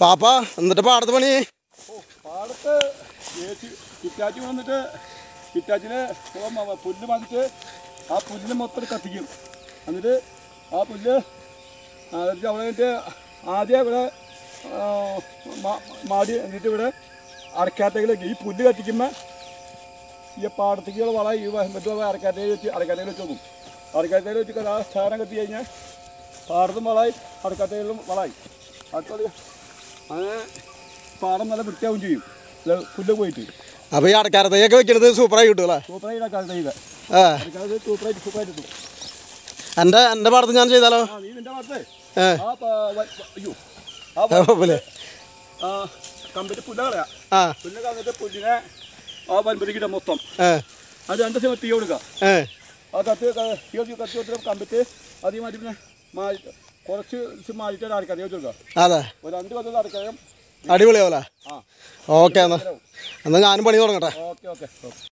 പാപ്പ എന്നിട്ട് പാടത്ത് പണി ഓ, പാടത്ത് ഏച്ചി കിറ്റാച്ചി വന്നിട്ട് കിറ്റാച്ചിന് ഇപ്പം മ- പുല്ല് വന്നിട്ട് ആ പുല്ല് മൊത്തം കത്തിക്കും എന്നിട്ട് ആ പുല്ല് ആ, എന്നിട്ട് അവിടെ എന്നിട്ട് ആദ്യം ഇവിടെ ആ, മ- മാടി എന്നിട്ട് ഇവിടെ അടക്കാത്തേക്ക് ഈ പുല്ല് കത്തിക്കുമ്പോൾ ഈ പാടത്തേക്കുള്ള വള ഈ വ- മറ്റു അടക്കാത്തേക്ക് വെച്ച് അടക്കാത്തേക്ക് വെച്ച് നോക്കും അടക്കാത്തേക്ക് വെച്ച് ആ സാധനം കത്തി കഴിഞ്ഞാൽ പാടത്തും വളമായി അടക്കാത്തേലും വളമായി അടുത്തത് അങ്ങനെ പാടം നല്ല വൃത്തിയാവും ചെയ്യും ഇത് പുല്ല് പോയിട്ട് അപ്പൊ ഈ അടക്കാരത്തേക്കൊക്കെ വെക്കണത് സൂപ്പറായി കിട്ടുമല്ലേ സൂപ്പറായി അടക്കാത്തേക്ക് ആ അടക്കാതെ സൂപ്പറായിട്ട് സൂപ്പറായിട്ട് കിട്ടും എൻ്റെ എൻ്റെ പാടത്ത് ഞാൻ ചെയ്താലോ ആ നീ നിന്റെ ഭാഗത്തെ ഏ ആ പ- വ- വ- അയ്യോ ആ വ- കുഴപ്പമില്ലേ ആ കമ്പിട്ട് പുല്ല് കളയാ ആ പുല്ല് കളഞ്ഞിട്ട് പുല്ലിനെ ആ വൻപതിക്കിട്ട മൊത്തം ഏ അത് രണ്ട് സമയം തീ കൊടുക്കുക ഏ ആ കത്തി ക- തീ കത്തി കത്തി കൊടുത്തിട്ട് കമ്പിട്ട് അധികം മാറ്റി പിന്നെ മാറി കുറച്ച് ദിവസം മാറ്റിയിട്ട് അടക്കാം തീ കൊടുക്കുക അതെ ഒരു രണ്ട് കൊല്ലം അടക്കാം അടിപൊളിയാവല്ലേ ആ ഓക്കെ എന്നാ എന്നാൽ ഞാനും പണി തുടങ്ങട്ടെ ഓക്കെ ഓക്കെ ഓക്കെ